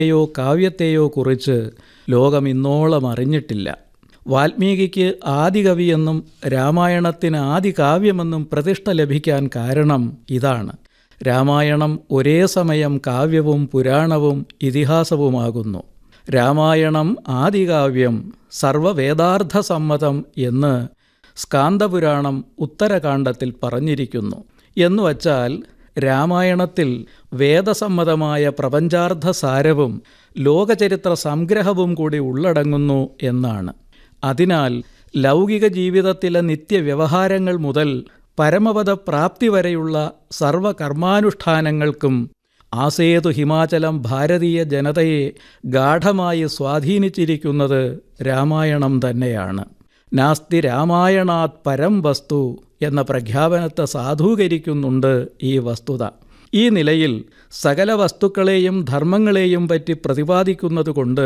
യോ കാവ്യത്തെയോ കുറിച്ച് ലോകം ഇന്നോളം അറിഞ്ഞിട്ടില്ല വാൽമീകിക്ക് ആദികവിയെന്നും രാമായണത്തിന് ആദി കാവ്യമെന്നും പ്രതിഷ്ഠ ലഭിക്കാൻ കാരണം ഇതാണ് രാമായണം ഒരേ സമയം കാവ്യവും പുരാണവും ഇതിഹാസവുമാകുന്നു രാമായണം ആദികാവ്യം സർവവേദാർത്ഥസമ്മതം എന്ന് സ്കാന്ദപുരാണം ഉത്തരകാണ്ഡത്തിൽ പറഞ്ഞിരിക്കുന്നു എന്നുവച്ചാൽ രാമായണത്തിൽ വേദസമ്മതമായ പ്രപഞ്ചാർത്ഥ സാരവും ലോകചരിത്ര സംഗ്രഹവും കൂടി ഉള്ളടങ്ങുന്നു എന്നാണ് അതിനാൽ ലൗകിക ജീവിതത്തിലെ നിത്യവ്യവഹാരങ്ങൾ മുതൽ പരമപദ പ്രാപ്തി വരെയുള്ള സർവകർമാനുഷ്ഠാനങ്ങൾക്കും ആസേതു ഹിമാചലം ഭാരതീയ ജനതയെ ഗാഠമായി സ്വാധീനിച്ചിരിക്കുന്നത് രാമായണം തന്നെയാണ് നാസ്തി രാമായണാത് പരം വസ്തു എന്ന പ്രഖ്യാപനത്തെ സാധൂകരിക്കുന്നുണ്ട് ഈ വസ്തുത ഈ നിലയിൽ സകല വസ്തുക്കളെയും ധർമ്മങ്ങളെയും പറ്റി പ്രതിപാദിക്കുന്നതുകൊണ്ട്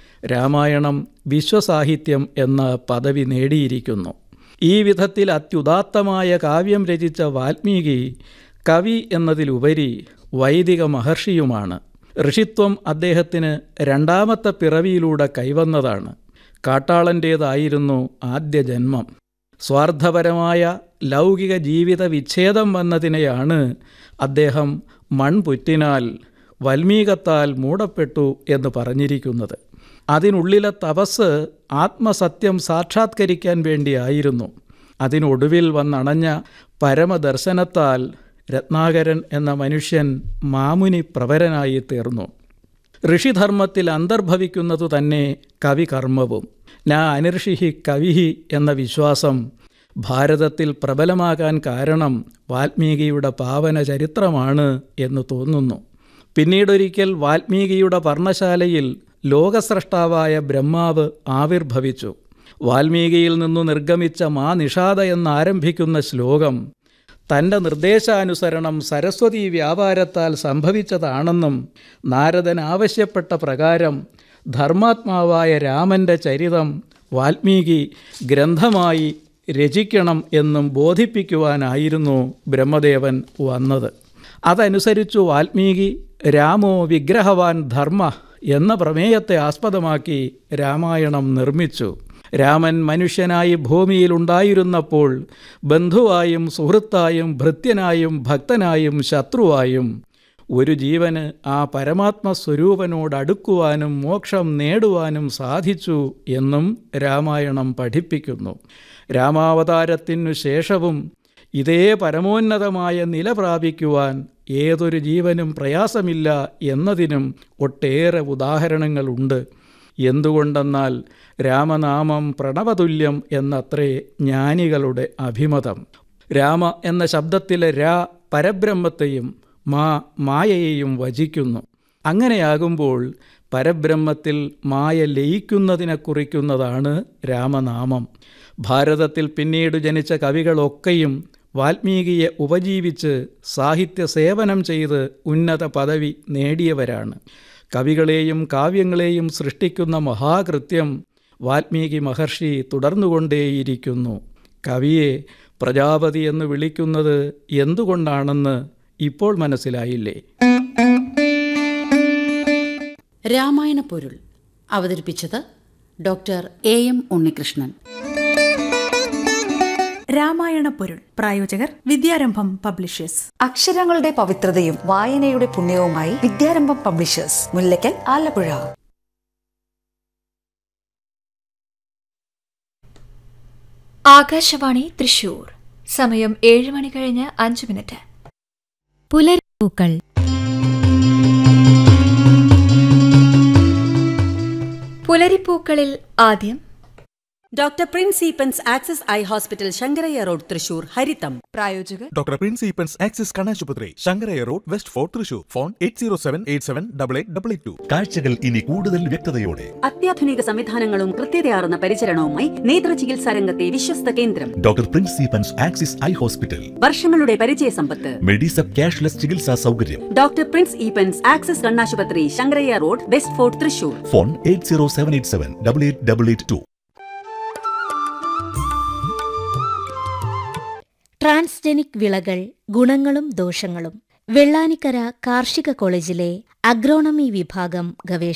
രാമായണം വിശ്വസാഹിത്യം എന്ന പദവി നേടിയിരിക്കുന്നു ഈ വിധത്തിൽ അത്യുദാത്തമായ കാവ്യം രചിച്ച വാൽമീകി കവി എന്നതിലുപരി വൈദിക മഹർഷിയുമാണ് ഋഷിത്വം അദ്ദേഹത്തിന് രണ്ടാമത്തെ പിറവിയിലൂടെ കൈവന്നതാണ് കാട്ടാളൻ്റേതായിരുന്നു ആദ്യ ജന്മം സ്വാർത്ഥപരമായ ലൗകിക ജീവിത വിച്ഛേദം വന്നതിനെയാണ് അദ്ദേഹം മൺപുറ്റിനാൽ വൽമീകത്താൽ മൂടപ്പെട്ടു എന്ന് പറഞ്ഞിരിക്കുന്നത് അതിനുള്ളിലെ തപസ് ആത്മസത്യം സാക്ഷാത്കരിക്കാൻ വേണ്ടിയായിരുന്നു അതിനൊടുവിൽ വന്നണഞ്ഞ പരമദർശനത്താൽ രത്നാകരൻ എന്ന മനുഷ്യൻ മാമുനി പ്രവരനായി തീർന്നു ഋഷിധർമ്മത്തിൽ അന്തർഭവിക്കുന്നതു തന്നെ കവികർമ്മവും നാ അനിർഷിഹി കവിഹി എന്ന വിശ്വാസം ഭാരതത്തിൽ പ്രബലമാകാൻ കാരണം വാൽമീകിയുടെ പാവന ചരിത്രമാണ് എന്ന് തോന്നുന്നു പിന്നീടൊരിക്കൽ വാൽമീകിയുടെ പർണശാലയിൽ ലോകസ്രഷ്ടാവായ ബ്രഹ്മാവ് ആവിർഭവിച്ചു വാൽമീകിയിൽ നിന്നു നിർഗമിച്ച മാ നിഷാദ എന്നാരംഭിക്കുന്ന ശ്ലോകം തൻ്റെ നിർദ്ദേശാനുസരണം സരസ്വതി വ്യാപാരത്താൽ സംഭവിച്ചതാണെന്നും നാരദൻ ആവശ്യപ്പെട്ട പ്രകാരം ധർമാത്മാവായ രാമൻ്റെ ചരിതം വാൽമീകി ഗ്രന്ഥമായി രചിക്കണം എന്നും ബോധിപ്പിക്കുവാനായിരുന്നു ബ്രഹ്മദേവൻ വന്നത് അതനുസരിച്ചു വാൽമീകി രാമോ വിഗ്രഹവാൻ ധർമ്മ എന്ന പ്രമേയത്തെ ആസ്പദമാക്കി രാമായണം നിർമ്മിച്ചു രാമൻ മനുഷ്യനായി ഭൂമിയിലുണ്ടായിരുന്നപ്പോൾ ബന്ധുവായും സുഹൃത്തായും ഭൃത്യനായും ഭക്തനായും ശത്രുവായും ഒരു ജീവന് ആ പരമാത്മസ്വരൂപനോട് അടുക്കുവാനും മോക്ഷം നേടുവാനും സാധിച്ചു എന്നും രാമായണം പഠിപ്പിക്കുന്നു രാമാവതാരത്തിനു ശേഷവും ഇതേ പരമോന്നതമായ നില പ്രാപിക്കുവാൻ ഏതൊരു ജീവനും പ്രയാസമില്ല എന്നതിനും ഒട്ടേറെ ഉദാഹരണങ്ങളുണ്ട് എന്തുകൊണ്ടെന്നാൽ രാമനാമം പ്രണവതുല്യം എന്നത്രേ ജ്ഞാനികളുടെ അഭിമതം രാമ എന്ന ശബ്ദത്തിലെ രാ പരബ്രഹ്മത്തെയും മാ മായയെയും വചിക്കുന്നു അങ്ങനെയാകുമ്പോൾ പരബ്രഹ്മത്തിൽ മായ ലയിക്കുന്നതിനെ കുറിക്കുന്നതാണ് രാമനാമം ഭാരതത്തിൽ പിന്നീട് ജനിച്ച കവികളൊക്കെയും വാൽമീകിയെ ഉപജീവിച്ച് സാഹിത്യ സേവനം ചെയ്ത് ഉന്നത പദവി നേടിയവരാണ് കവികളെയും കാവ്യങ്ങളെയും സൃഷ്ടിക്കുന്ന മഹാകൃത്യം വാൽമീകി മഹർഷി തുടർന്നുകൊണ്ടേയിരിക്കുന്നു കവിയെ പ്രജാപതി എന്ന് വിളിക്കുന്നത് എന്തുകൊണ്ടാണെന്ന് ഇപ്പോൾ മനസ്സിലായില്ലേ രാമായണ പൊരുൾ അവതരിപ്പിച്ചത് doctor A M Unnikrishnan Ramayana പൊരുൾ പ്രായോജകർ വിദ്യാരംഭം പബ്ലിഷേഴ്സ് അക്ഷരങ്ങളുടെ പവിത്രതയും വായനയുടെ പുണ്യവുമായി വിദ്യാരംഭം പബ്ലിഷേഴ്സ് മുല്ലക്കൽ ആലപ്പുഴ ആകാശവാണി തൃശൂർ സമയം ഏഴ് മണി കഴിഞ്ഞ് അഞ്ച് മിനിറ്റ് പുലർപ്പൂക്കൾ പുലരിപ്പൂക്കളിൽ ആദ്യം doctor Prince Eapen's Axis eye hospital Sankarayya road Thrissur ഹരിതം പ്രായോജകർ ഡോക്ടർ പ്രിൻസ് ഈപ്പൻസ് ആക്സിസ് കണ്ണാശുപത്രി Sankarayya road west fort Thrissur phone eight zero seven eight seven double eight double eight two കാഴ്ചകൾ ഇനി കൂടുതൽ വ്യക്തതയോടെ അത്യാധുനിക സംവിധാനങ്ങളും കൃത്യതയാർന്ന പരിചരണവുമായി നേത്ര ചികിത്സാ രംഗത്തെ വിശ്വസ്ത കേന്ദ്രം doctor Prince Eapen's Axis eye hospital വർഷങ്ങളുടെ പരിചയ സമ്പത്ത് മെഡിസപ്പ് ക്യാഷ്ലെസ് ചികിത്സാ സൗകര്യം ഡോക്ടർ പ്രിൻസ് ഈപ്പൻസ് ആക്സസ് കണ്ണാശുപത്രി Sankarayya road west fort Thrissur phone eight zero seven eight seven double eight double eight two transgenic വിളകൾ ഗുണങ്ങളും ദോഷങ്ങളും വെള്ളാനിക്കര കാർഷിക കോളേജിലെ അഗ്രോണമി വിഭാഗം ഗവേഷകർ